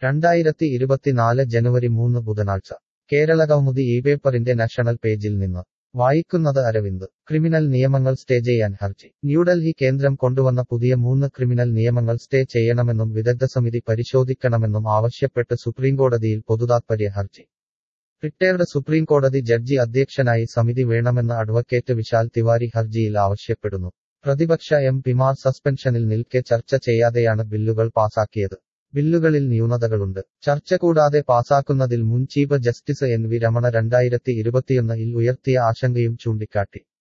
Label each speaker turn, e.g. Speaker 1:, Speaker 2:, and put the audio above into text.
Speaker 1: രണ്ടായിരത്തി ഇരുപത്തിനാല് ജനുവരി മൂന്ന് ബുധനാഴ്ച കേരളകൗമുദി ഈ പേപ്പറിന്റെ നാഷണൽ പേജിൽ നിന്ന് വായിക്കുന്നത് അരവിന്ദ് ക്രിമിനൽ നിയമങ്ങൾ സ്റ്റേ ചെയ്യാൻ ഹർജി ന്യൂഡൽഹി കേന്ദ്രം കൊണ്ടുവന്ന പുതിയ മൂന്ന് ക്രിമിനൽ നിയമങ്ങൾ സ്റ്റേ ചെയ്യണമെന്നും വിദഗ്ധസമിതി പരിശോധിക്കണമെന്നും ആവശ്യപ്പെട്ട് സുപ്രീംകോടതിയിൽ പൊതുതാത്പര്യ ഹർജി റിട്ടയർഡ് സുപ്രീംകോടതി ജഡ്ജി അധ്യക്ഷനായി സമിതി വേണമെന്ന് അഡ്വക്കേറ്റ് വിശാൽ തിവാരി ഹർജിയിൽ ആവശ്യപ്പെടുന്നു പ്രതിപക്ഷ എം പിമാർ സസ്പെൻഷനിൽ നിൽക്കെ ചർച്ച ചെയ്യാതെയാണ് ബില്ലുകൾ പാസാക്കിയത് ബില്ലുകളിൽ ന്യൂനതകളുണ്ട് ചർച്ച കൂടാതെ പാസാക്കുന്നതിൽ മുൻ chief justice N V Ramana രണ്ടായിരത്തി ഇരുപത്തിയൊന്നിൽ ഉയർത്തിയ ആശങ്കയും ചൂണ്ടിക്കാട്ടി